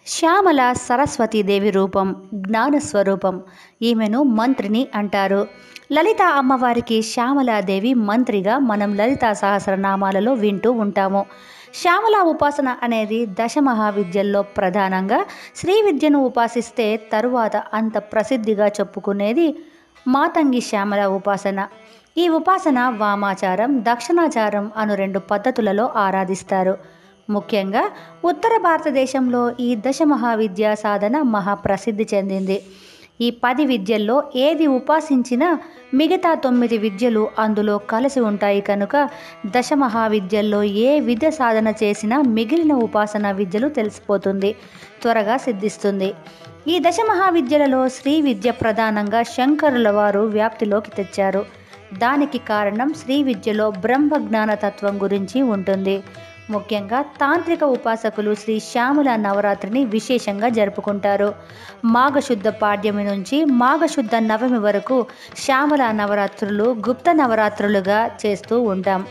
శ్యామల సరస్వతీదేవి రూపం జ్ఞానస్వరూపం ఈమెను మంత్రిని అంటారు లలిత అమ్మవారికి శ్యామలాదేవి మంత్రిగా మనం లలితా సహస్రనామాలలో వింటూ ఉంటాము శ్యామల ఉపాసన అనేది దశ మహావిద్యల్లో ప్రధానంగా శ్రీ విద్యను ఉపాసిస్తే తరువాత అంత ప్రసిద్ధిగా చెప్పుకునేది మాతంగి శ్యామల ఉపాసన ఈ ఉపాసన వామాచారం దక్షిణాచారం అను రెండు పద్ధతులలో ఆరాధిస్తారు ముఖ్యంగా ఉత్తర భారతదేశంలో ఈ దశ మహావిద్యా సాధన మహాప్రసిద్ధి చెందింది ఈ పది విద్యల్లో ఏది ఉపాసించినా మిగతా తొమ్మిది విద్యలు అందులో కలిసి ఉంటాయి కనుక దశ మహావిద్యల్లో ఏ విద్య సాధన చేసినా మిగిలిన ఉపాసన విద్యలు తెలిసిపోతుంది త్వరగా సిద్ధిస్తుంది ఈ దశ మహావిద్యలలో శ్రీ విద్య ప్రధానంగా శంకరుల వారు వ్యాప్తిలోకి తెచ్చారు దానికి కారణం శ్రీ విద్యలో బ్రహ్మజ్ఞాన తత్వం గురించి ఉంటుంది ముఖ్యంగా తాంత్రిక ఉపాసకులు శ్రీ శ్యామల నవరాత్రిని విశేషంగా జరుపుకుంటారు మాఘశుద్ధ పాడ్యమి నుంచి మాఘశుద్ధ నవమి వరకు శ్యామల నవరాత్రులు గుప్త నవరాత్రులుగా చేస్తూ ఉంటాం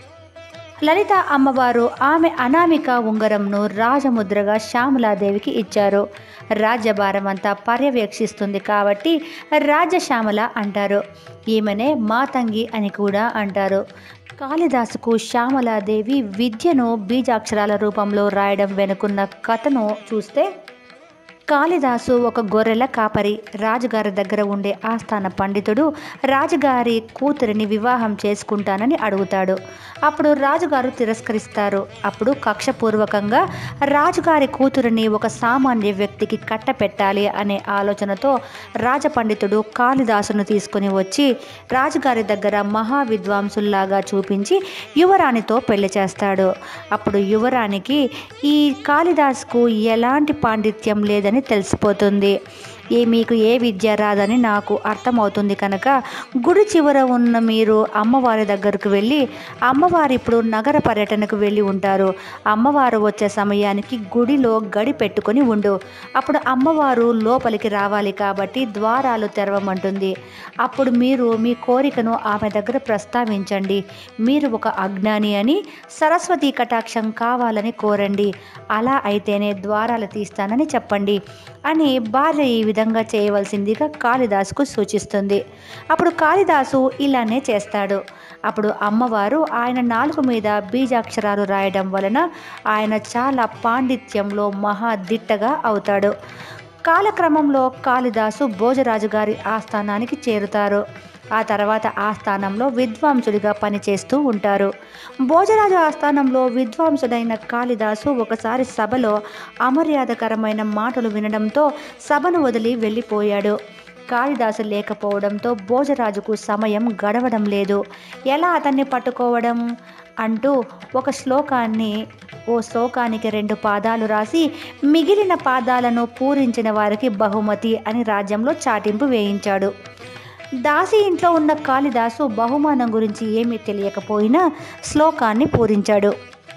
లలిత అమ్మవారు ఆమె అనామిక ఉంగరంను రాజముద్రగా శ్యామలాదేవికి ఇచ్చారు రాజ్యభారం అంతా పర్యవేక్షిస్తుంది కాబట్టి రాజశ్యామల అంటారు ఈమెనే మాతంగి అని కూడా అంటారు కాళిదాసుకు శ్యామలాదేవి విద్యను బీజాక్షరాల రూపంలో రాయడం వెనుకున్న కథను చూస్తే కాళిదాసు ఒక గొర్రెల కాపరి రాజుగారి దగ్గర ఉండే ఆస్థాన పండితుడు రాజుగారి కూతురిని వివాహం చేసుకుంటానని అడుగుతాడు అప్పుడు రాజుగారు తిరస్కరిస్తారు అప్పుడు కక్షపూర్వకంగా రాజుగారి కూతురిని ఒక సామాన్య వ్యక్తికి కట్టపెట్టాలి అనే ఆలోచనతో రాజపండితుడు కాళిదాసును తీసుకుని వచ్చి రాజుగారి దగ్గర మహా విద్వాంసుల్లాగా చూపించి యువరాణితో పెళ్లి చేస్తాడు అప్పుడు యువరానికి ఈ కాళిదాస్కు ఎలాంటి పాండిత్యం లేదని తెలిసిపోతుంది ఏ మీకు ఏ విద్య రాదని నాకు అర్థమవుతుంది కనుక గుడి చివర ఉన్న మీరు అమ్మవారి దగ్గరకు వెళ్ళి అమ్మవారు ఇప్పుడు నగర పర్యటనకు వెళ్ళి ఉంటారు అమ్మవారు వచ్చే సమయానికి గుడిలో గడి పెట్టుకొని ఉండు అప్పుడు అమ్మవారు లోపలికి రావాలి కాబట్టి ద్వారాలు తెరవమంటుంది అప్పుడు మీరు మీ కోరికను ఆమె దగ్గర ప్రస్తావించండి మీరు ఒక అజ్ఞాని అని సరస్వతి కటాక్షం కావాలని కోరండి అలా అయితేనే ద్వారాలు తీస్తానని చెప్పండి అని భార్య ఈ విధంగా చేయవలసిందిగా కాళిదాసుకు సూచిస్తుంది అప్పుడు కాళిదాసు ఇలానే చేస్తాడు అప్పుడు అమ్మవారు ఆయన నాలుగు మీద బీజాక్షరాలు రాయడం వలన ఆయన చాలా పాండిత్యంలో మహా దిట్టగా అవుతాడు కాలక్రమంలో కాళిదాసు భోజరాజు గారి ఆస్థానానికి చేరుతారు ఆ తర్వాత ఆస్థానంలో విద్వాంసుడిగా పనిచేస్తూ ఉంటారు భోజరాజు ఆస్థానంలో విద్వాంసుడైన కాళిదాసు ఒకసారి సభలో అమర్యాదకరమైన మాటలు వినడంతో సభను వదిలి వెళ్ళిపోయాడు కాళిదాసు లేకపోవడంతో భోజరాజుకు సమయం గడవడం లేదు ఎలా అతన్ని పట్టుకోవడం అంటూ ఒక శ్లోకాన్ని ఓ శ్లోకానికి రెండు పాదాలు రాసి మిగిలిన పాదాలను పూరించిన వారికి బహుమతి అని రాజ్యంలో చాటింపు వేయించాడు దాసి ఇంట్లో ఉన్న కాళిదాసు బహుమానం గురించి ఏమీ తెలియకపోయినా శ్లోకాన్ని పూరించాడు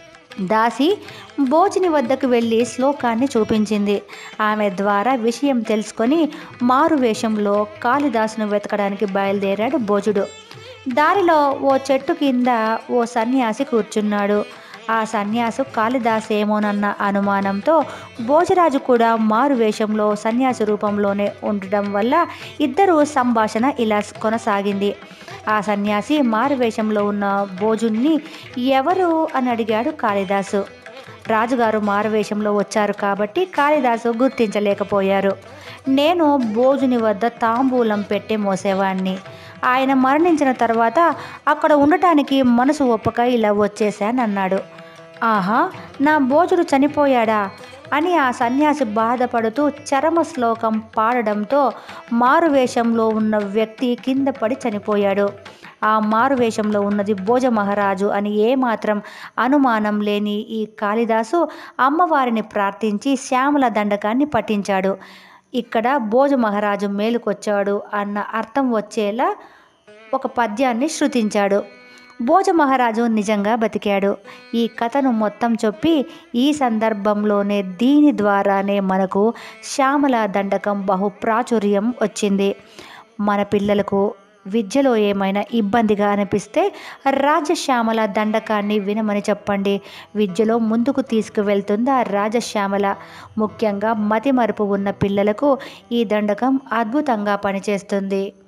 దాసి భోజని వద్దకు వెళ్ళి శ్లోకాన్ని చూపించింది ఆమె ద్వారా విషయం తెలుసుకొని మారు వేషంలో కాళిదాసును వెతకడానికి బయలుదేరాడు భోజుడు దారిలో ఓ చెట్టు కింద ఓ సన్యాసి కూర్చున్నాడు ఆ సన్యాసు కాళిదాసేమోనన్న అనుమానంతో భోజరాజు కూడా మారు వేషంలో సన్యాసి రూపంలోనే ఉండటం వల్ల ఇద్దరు సంభాషణ ఇలా కొనసాగింది ఆ సన్యాసి మారు వేషంలో ఉన్న భోజుణ్ణి ఎవరు అని అడిగాడు కాళిదాసు రాజుగారు మారువేషంలో వచ్చారు కాబట్టి కాళిదాసు గుర్తించలేకపోయారు నేను భోజుని వద్ద తాంబూలం పెట్టి మోసేవాణ్ణి ఆయన మరణించిన తర్వాత అక్కడ ఉండటానికి మనసు ఒప్పక ఇలా వచ్చేసానన్నాడు ఆహా నా భోజుడు చనిపోయాడా అని ఆ సన్యాసి బాధపడుతూ చరమ శ్లోకం పాడడంతో మారువేషంలో ఉన్న వ్యక్తి కింద పడి చనిపోయాడు ఆ మారువేషంలో ఉన్నది భోజ మహారాజు అని ఏమాత్రం అనుమానం లేని ఈ కాళిదాసు అమ్మవారిని ప్రార్థించి శ్యామల దండకాన్ని పఠించాడు ఇక్కడ భోజ మహారాజు మేలుకొచ్చాడు అన్న అర్థం వచ్చేలా ఒక పద్యాన్ని శృతించాడు భోజ మహారాజు నిజంగా బతికాడు ఈ కథను మొత్తం చెప్పి ఈ సందర్భంలోనే దీని ద్వారానే మనకు శ్యామల దండకం బహు ప్రాచుర్యం వచ్చింది మన పిల్లలకు విద్యలో ఏమైనా ఇబ్బందిగా అనిపిస్తే రాజశ్యామల దండకాన్ని వినమని చెప్పండి విద్యలో ముందుకు తీసుకువెళ్తుంది ఆ రాజశ్యామల ముఖ్యంగా మతిమరుపు ఉన్న పిల్లలకు ఈ దండకం అద్భుతంగా పనిచేస్తుంది